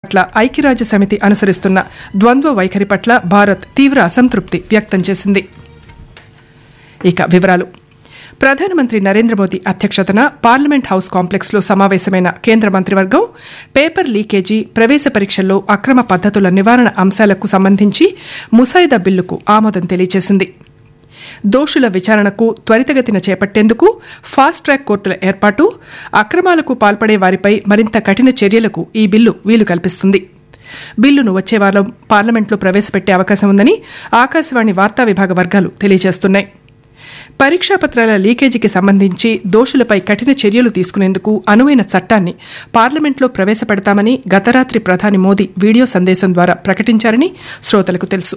పట్ల ఐక్యరాజ్య సమితి అనుసరిస్తున్న ద్వంద్వ వైఖరి పట్ల భారత్ తీవ్ర అసంతృప్తి వ్యక్తం చేసింది ఇక వివరాలు ప్రధానమంత్రి నరేంద్ర మోదీ అధ్యక్షతన పార్లమెంట్ హౌస్ కాంప్లెక్స్లో సమావేశమైన కేంద్ర మంత్రివర్గం పేపర్ లీకేజీ ప్రవేశ పరీక్షల్లో అక్రమ పద్దతుల నివారణ అంశాలకు సంబంధించి ముసాయిదా బిల్లుకు ఆమోదం తెలియజేసింది దోషుల విచారణకు త్వరితగతిన చేపట్టేందుకు ఫాస్ట్ ట్రాక్ కోర్టుల ఏర్పాటు అక్రమాలకు పాల్పడే వారిపై మరింత కఠిన చర్యలకు ఈ బిల్లు వీలు కల్పిస్తుంది బిల్లును వచ్చే వారం పార్లమెంట్లో ప్రవేశపెట్టే అవకాశం ఉందని ఆకాశవాణి వార్తా విభాగ వర్గాలు తెలియజేస్తున్నాయి పరీక్షా పత్రాల లీకేజీకి సంబంధించి దోషులపై కఠిన చర్యలు తీసుకునేందుకు అనువైన చట్టాన్ని పార్లమెంట్లో ప్రవేశపెడతామని గతరాత్రి ప్రధాని మోదీ వీడియో సందేశం ద్వారా ప్రకటించారని శ్రోతలకు తెలుసు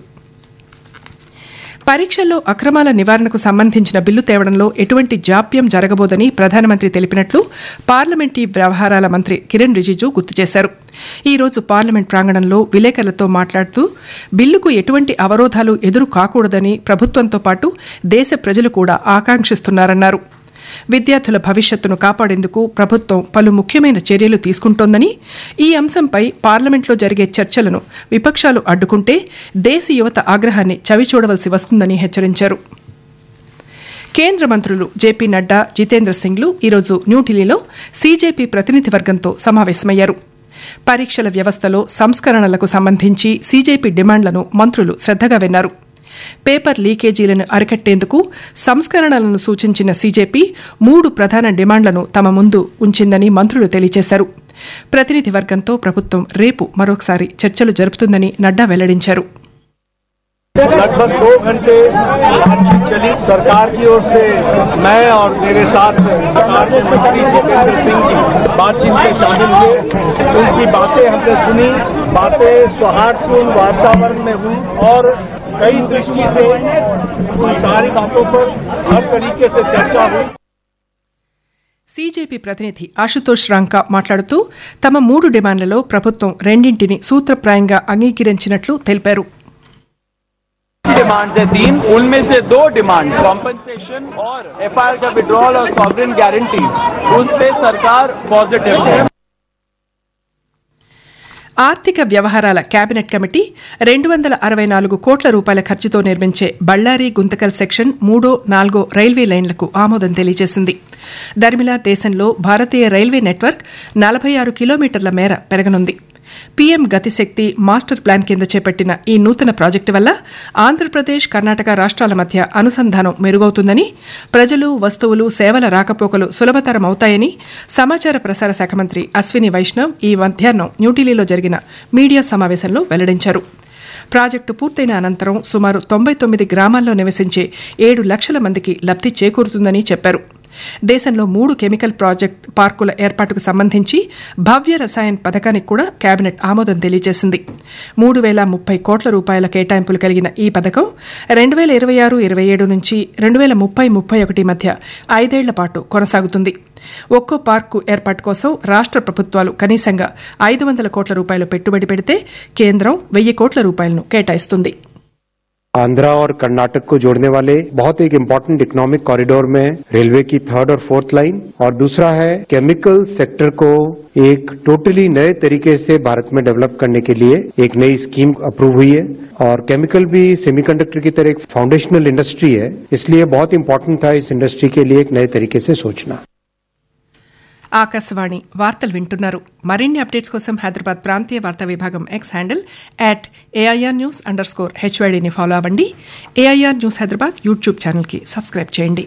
పరీక్షల్లో అక్రమాల నివారణకు సంబంధించిన బిల్లు తేవడంలో ఎటువంటి జాప్యం జరగబోదని ప్రధానమంత్రి తెలిపినట్లు పార్లమెంటరీ వ్యవహారాల మంత్రి కిరణ్ రిజిజు గుర్తు చేశారు ఈ రోజు పార్లమెంట్ ప్రాంగణంలో విలేకరులతో మాట్లాడుతూ బిల్లుకు ఎటువంటి అవరోధాలు ఎదురు కాకూడదని ప్రభుత్వంతో పాటు దేశ ప్రజలు కూడా ఆకాంక్షిస్తున్నారన్నారు విద్యార్థుల భవిష్యత్తును కాపాడేందుకు ప్రభుత్వం పలు ముఖ్యమైన చర్యలు తీసుకుంటోందని ఈ అంశంపై పార్లమెంట్లో జరిగే చర్చలను విపక్షాలు అడ్డుకుంటే దేశ యువత ఆగ్రహాన్ని చవిచూడవలసి వస్తుందని హెచ్చరించారు కేంద్ర మంత్రులు జేపీ నడ్డా జితేంద్ర సింగ్లు ఈరోజు న్యూఢిల్లీలో సీజేపీ ప్రతినిధి వర్గంతో సమావేశమయ్యారు పరీక్షల వ్యవస్థలో సంస్కరణలకు సంబంధించి సీజేపీ డిమాండ్లను మంత్రులు శ్రద్దగా విన్నారు పేపర్ లీకేజీలను అరికట్టేందుకు సంస్కరణలను సూచించిన సీజేపీ మూడు ప్రధాన డిమాండ్లను తమ ముందు ఉంచిందని మంత్రులు తెలియజేశారు ప్రతినిధి వర్గంతో ప్రభుత్వం రేపు మరొకసారి చర్చలు జరుపుతుందని నడ్డా వెల్లడించారు लगभग दो घंटे बातचीत चली सरकार की ओर से मैं और मेरे साथ सरकार के मंत्री जितेंद्र सिंह जी बातचीत में शामिल हुए उनकी बातें हमने सुनी बातें सौहार्दपूर्ण वातावरण में हुई और कई दृष्टि से उन सारी बातों पर हर तरीके से चर्चा हुई సీజేపీ ప్రతినిధి ఆశుతోష్ రాంకా మాట్లాడుతూ తమ మూడు డిమాండ్లలో ప్రభుత్వం రెండింటిని సూత్రప్రాయంగా అంగీకరించినట్లు తెలిపారు डिमांड है तीन उनमें से दो डिमांड कॉम्पनसेशन और एफआईआर का विड्रॉल और सॉवरेन गारंटी उन पे सरकार पॉजिटिव है ఆర్థిక వ్యవహారాల కేబినెట్ కమిటీ రెండు వందల అరవై నాలుగు కోట్ల రూపాయల ఖర్చుతో నిర్మించే బళ్ళారి గుంతకల్ సెక్షన్ మూడో నాలుగో రైల్వే లైన్లకు ఆమోదం తెలియజేసింది దర్మిలా దేశంలో భారతీయ రైల్వే నెట్వర్క్ నలభై ఆరు కిలోమీటర్ల మేర పెరగనుంది పీఎం గతిశక్తి మాస్టర్ ప్లాన్ కింద చేపట్టిన ఈ నూతన ప్రాజెక్టు వల్ల ఆంధ్రప్రదేశ్ కర్ణాటక రాష్ట్రాల మధ్య అనుసంధానం మెరుగవుతుందని ప్రజలు వస్తువులు సేవల రాకపోకలు సులభతరం అవుతాయని సమాచార ప్రసార శాఖ మంత్రి అశ్విని వైష్ణవ్ ఈ మధ్యాహ్నం న్యూఢిల్లీలో జరిగిన మీడియా సమావేశంలో వెల్లడించారు ప్రాజెక్టు పూర్తయిన అనంతరం సుమారు తొంభై తొమ్మిది గ్రామాల్లో నివసించే ఏడు లక్షల మందికి లబ్ది చేకూరుతుందని చెప్పారు దేశంలో మూడు కెమికల్ ప్రాజెక్ట్ పార్కుల ఏర్పాటుకు సంబంధించి భవ్య రసాయన్ పథకానికి కూడా కేబినెట్ ఆమోదం తెలియజేసింది మూడు వేల ముప్పై కోట్ల రూపాయల కేటాయింపులు కలిగిన ఈ పథకం రెండు వేల ఇరవై ఆరు ఇరవై ఏడు నుంచి రెండు వేల ముప్పై ముప్పై ఒకటి మధ్య ఐదేళ్ల పాటు కొనసాగుతుంది ఒక్కో పార్కు ఏర్పాటు కోసం రాష్ట్ర ప్రభుత్వాలు కనీసంగా ఐదు వందల కోట్ల రూపాయలు పెట్టుబడి పెడితే కేంద్రం వెయ్యి కోట్ల రూపాయలను కేటాయిస్తుంది आंध्रा और कर्नाटक को जोड़ने वाले बहुत एक इम्पोर्टेंट इकोनॉमिक कॉरिडोर में रेलवे की थर्ड और फोर्थ लाइन और दूसरा है केमिकल सेक्टर को एक टोटली नए तरीके से भारत में डेवलप करने के लिए एक नई स्कीम अप्रूव हुई है और केमिकल भी सेमीकंडक्टर की तरह एक फाउंडेशनल इंडस्ट्री है इसलिए बहुत इंपॉर्टेंट था इस इंडस्ट्री के लिए एक नए तरीके से सोचना ఆకాశవాణి వార్తలు వింటున్నారు మరిన్ని అప్డేట్స్ కోసం హైదరాబాద్ ప్రాంతీయ వార్తా విభాగం X handle at AIR news underscore హెచ్వైడీని ఫాలో అవ్వండి ఏఐఆర్ న్యూస్ హైదరాబాద్ యూట్యూబ్ ఛానల్కి సబ్స్క్రైబ్ చేయండి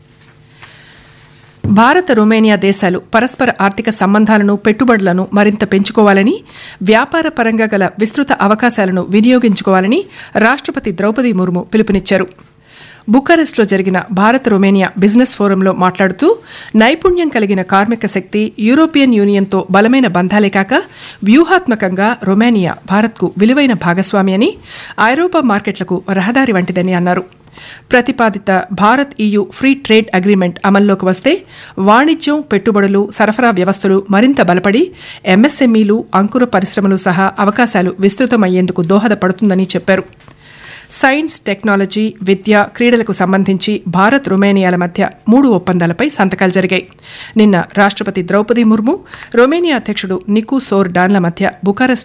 భారత రొమేనియా దేశాలు పరస్పర ఆర్థిక సంబంధాలను పెట్టుబడులను మరింత పెంచుకోవాలని వ్యాపార పరంగా గల విస్తృత అవకాశాలను వినియోగించుకోవాలని రాష్టపతి ద్రౌపది ముర్ము పిలుపునిచ్చారు బుకారెస్ట్లో జరిగిన భారత్ రొమేనియా బిజినెస్ ఫోరంలో మాట్లాడుతూ నైపుణ్యం కలిగిన కార్మిక శక్తి యూరోపియన్ యూనియన్తో బలమైన బంధాలే కాక వ్యూహాత్మకంగా రొమేనియా భారత్కు విలువైన భాగస్వామి అని ఐరోపా మార్కెట్లకు రహదారి వంటిదని అన్నారు ప్రతిపాదిత Bharat EU free trade agreement అమల్లోకి వస్తే వాణిజ్యం పెట్టుబడులు సరఫరా వ్యవస్థలు మరింత బలపడి ఎంఎస్ఎంఈలు అంకుర పరిశ్రమలు సహా అవకాశాలు విస్తృతమయ్యేందుకు దోహదపడుతుందని చెప్పారు సైన్స్ టెక్నాలజీ విద్య క్రీడలకు సంబంధించి భారత్ రొమేనియాల మధ్య మూడు ఒప్పందాలపై సంతకాలు జరిగాయి నిన్న రాష్టపతి ద్రౌపది ముర్ము రొమేనియా అధ్యక్షుడు నికు సోర్ డాన్ల మధ్య బుకారెస్ట్